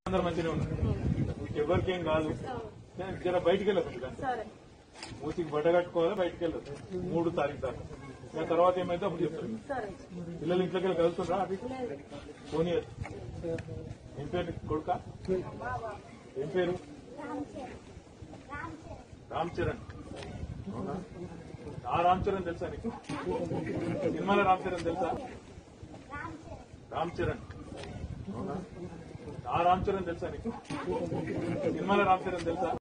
అందరు మంచిగా ఉన్నారు మీకు ఎవరికేం కాదు జర బయటికి వెళ్ళదు సరే మూతికి బట్ట కట్టుకోవాలి బయటికి వెళ్ళదు మూడు తారీఖు దాకా దాని తర్వాత ఏమైతే అప్పుడు చెప్తారు సరే పిల్లలు ఇంట్లోకి వెళ్ళి కలుస్తుండ్రా అది పోనీ ఏం పేరు నీకు కొడుక ఏం పేరు రామ్ చరణ్ అవునా? ఆ రామ్ చరణ్ తెలుసా నీకు సినిమాలో రామ్ చరణ్ తెలుసా రామ్ చరణ్ అవునా? ఆ రామ్ చరణ్ తెలుసా నీకు సినిమాలో రామ్ చరణ్ తెలుసా